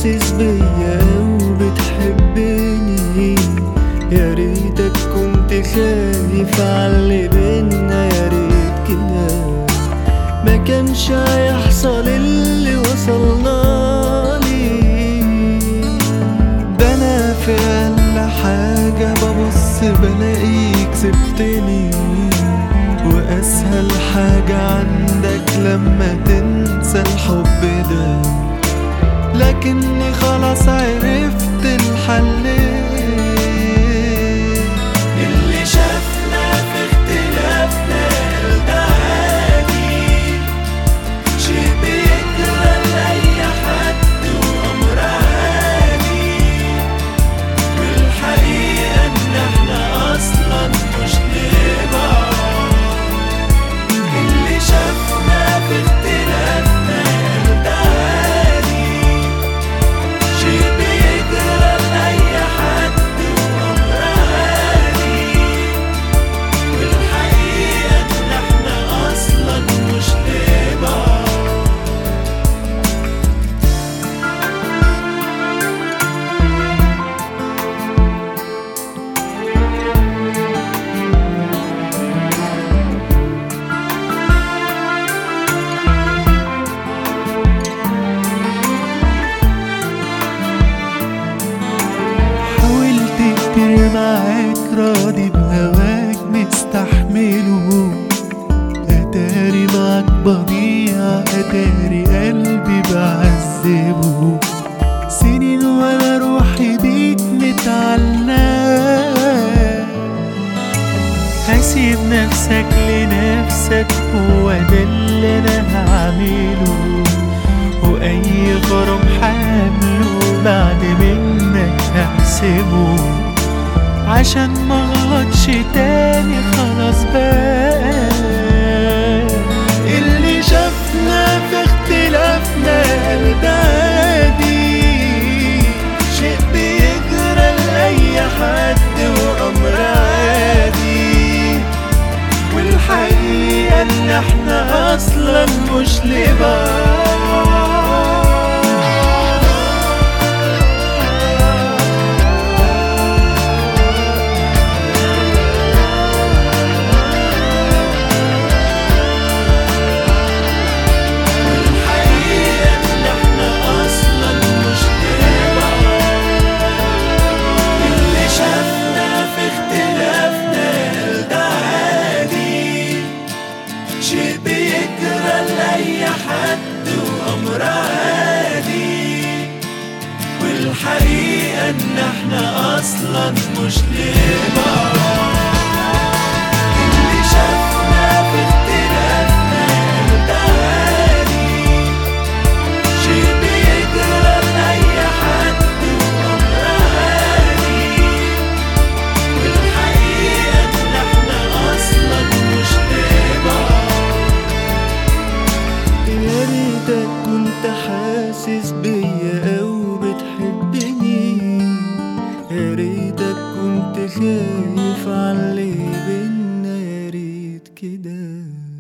حاسس بيا وبتحبني يا ريتك كنت خايف عاللي بينا يا ريت كده ما كانش هيحصل اللي وصلنا لي ده انا في اقل حاجة ببص بلاقيك سبتني واسهل حاجة عندك لما تنسى الحب ده لكني خلاص عرفت الحل اللي شافنا في اختلافنا قال ده عادي شيء بيجرى لأي حد وأمر عادي والحقيقة إن إحنا أصلا مش لبعض اللي شافنا في اختلافنا قال ده عادي شيء بيجرى لأي حد وأمر عادي والحقيقة إن إحنا أصلا مش لبعض حاولت كتير معاك راضي بهواك مستحمله اتاري معاك بضيع اتاري قلبي بعذبه سنين وانا روحي بيك متعلقة هسيب نفسك لنفسك هو ده اللي انا هعمله واي غرام حامله بعد منك هحسبه عشان ما غلطش تاني خلاص بقى اللي شافنا في اختلافنا قال ده عادي شيء بيجرى لأي حد وأمر عادي والحقيقة إن إحنا أصلا مش والحقيقة إن إحنا أصلا مش اللي شافنا في اختلافنا قال ده عادي شيء بيجرى لأي حد وأمر عادي والحقيقة إن إحنا أصلا مش لبعض اللي شافنا في اختلافنا قال ده عادي شيء بيجرى لأي حد وأمر عادي والحقيقة إن إحنا أصلا مش لبعض يا ريتك كنت حاسس بيا أو بتحبني يا ريتك كنت خايف عاللي بينا يا ريت كده